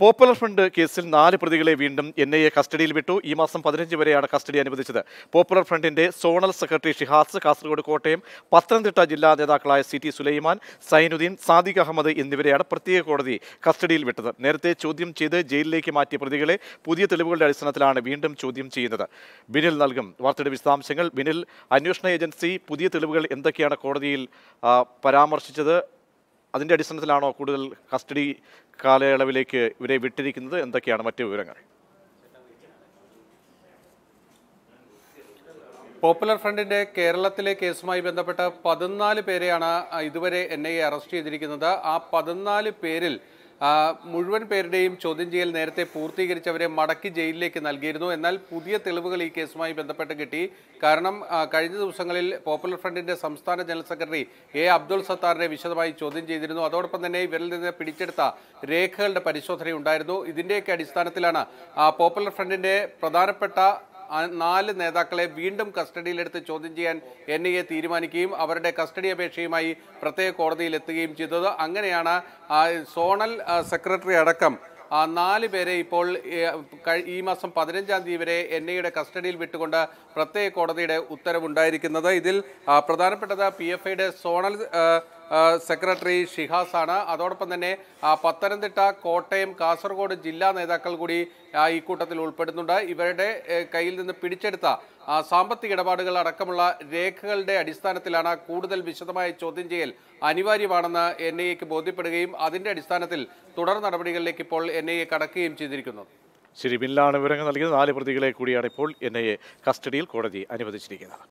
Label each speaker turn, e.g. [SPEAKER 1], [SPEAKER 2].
[SPEAKER 1] popular front കേസിൽ നാല് പ്രതികളെ വീണ്ടും എൻ ഐ എ കസ്റ്റഡിയിൽ വിട്ടു ഈ മാസം പതിനഞ്ച് വരെയാണ് കസ്റ്റഡി അനുവദിച്ചത് പോപ്പുലർ ഫ്രണ്ടിന്റെ സോണൽ സെക്രട്ടറി ഷിഹാസ് കാസർഗോഡ് കോട്ടയം പത്തനംതിട്ട ജില്ലാ നേതാക്കളായ സി ടി സുലൈമാൻ സൈനുദ്ദീൻ സാദിഖ് അഹമ്മദ് എന്നിവരെയാണ് പ്രത്യേക കോടതി കസ്റ്റഡിയിൽ വിട്ടത് നേരത്തെ ചോദ്യം ചെയ്ത് ജയിലിലേക്ക് മാറ്റിയ പ്രതികളെ പുതിയ തെളിവുകളുടെ അടിസ്ഥാനത്തിലാണ് വീണ്ടും ചോദ്യം ചെയ്യുന്നത് ബിനിൽ നൽകും വാർത്തയുടെ വിശദാംശങ്ങൾ ബിനിൽ അന്വേഷണ ഏജൻസി പുതിയ തെളിവുകൾ എന്തൊക്കെയാണ് കോടതിയിൽ ആ, പരാമർശിച്ചത് അതിന്റെ അടിസ്ഥാനത്തിലാണോ കൂടുതൽ കസ്റ്റഡി കാലയളവിലേക്ക് ഇവരെ വിട്ടിരിക്കുന്നത് എന്തൊക്കെയാണ് മറ്റു വിവരങ്ങൾ
[SPEAKER 2] പോപ്പുലർ ഫ്രണ്ടിന്റെ കേരളത്തിലെ കേസുമായി ബന്ധപ്പെട്ട് പതിനാല് പേരെയാണ് ആ, ഇതുവരെ എൻ ഐ എ അറസ്റ്റ് ചെയ്തിരിക്കുന്നത് ആ പതിനാല് പേരിൽ ആ, മുഴുവൻ പേരുടെയും ചോദ്യം ചെയ്യൽ നേരത്തെ പൂർത്തീകരിച്ചവരെ മടക്കി ജയിലിലേക്ക് നൽകിയിരുന്നു എന്നാൽ പുതിയ തെളിവുകൾ ഈ കേസുമായി ബന്ധപ്പെട്ട് കിട്ടി കാരണം ആ, കഴിഞ്ഞ ദിവസങ്ങളിൽ പോപ്പുലർ ഫ്രണ്ടിന്റെ സംസ്ഥാന ജനറൽ സെക്രട്ടറി എ അബ്ദുൾ സത്താറിനെ വിശദമായി ചോദ്യം ചെയ്തിരുന്നു അതോടൊപ്പം തന്നെ ഇവരിൽ നിന്ന് പിടിച്ചെടുത്ത രേഖകളുടെ പരിശോധന ഉണ്ടായിരുന്നു ഇതിന്റെയൊക്കെ അടിസ്ഥാനത്തിലാണ് ആ, പോപ്പുലർ ഫ്രണ്ടിന്റെ പ്രധാനപ്പെട്ട ആ നാല് നേതാക്കളെ വീണ്ടും കസ്റ്റഡിയിലെടുത്ത് ചോദ്യം ചെയ്യാൻ എൻ ഐ എ തീരുമാനിക്കുകയും അവരുടെ കസ്റ്റഡി അപേക്ഷയുമായി പ്രത്യേക കോടതിയിൽ എത്തുകയും ചെയ്തത് അങ്ങനെയാണ് ആ സോണൽ ആ, സെക്രട്ടറി അടക്കം ആ നാല് പേരെ ഇപ്പോൾ ഏ, കഴി- ഈ മാസം പതിനഞ്ചാം തീയതി വരെ എൻ ഐയുടെ കസ്റ്റഡിയിൽ വിട്ടുകൊണ്ട് പ്രത്യേക കോടതിയുടെ ഉത്തരവുണ്ടായിരിക്കുന്നത് ഇതിൽ ആ, പ്രധാനപ്പെട്ടത് പി എഫ് ഐയുടെ സോണൽ ആ, ആ, സെക്രട്ടറി ഷിഹാസ് ആണ് അതോടൊപ്പം തന്നെ ആ, പത്തനംതിട്ട കോട്ടയം കാസർഗോഡ് ജില്ലാ നേതാക്കൾ കൂടി ആ, ഈ കൂട്ടത്തിൽ ഉൾപ്പെടുന്നുണ്ട് ഇവരുടെ ഏ, കയ്യിൽ നിന്ന് പിടിച്ചെടുത്ത ആ, സാമ്പത്തിക ഇടപാടുകൾ അടക്കമുള്ള രേഖകളുടെ അടിസ്ഥാനത്തിലാണ് കൂടുതൽ വിശദമായ ചോദ്യം ചെയ്യൽ അനിവാര്യമാണെന്ന് എൻ ഐ എക്ക് ബോധ്യപ്പെടുകയും അതിന്റെ അടിസ്ഥാനത്തിൽ തുടർ നടപടികളിലേക്ക് ഇപ്പോൾ എൻ ഐ എ കടക്കുകയും ചെയ്തിരിക്കുന്നത്
[SPEAKER 1] ശരി ബില്ലാണ് വിവരങ്ങൾ നൽകിയത് നാല് പ്രതികളെ കൂടിയാണ് ഇപ്പോൾ എൻ ഐ എ കസ്റ്റഡിയിൽ കോടതി അനുവദിച്ചിരിക്കുന്നത്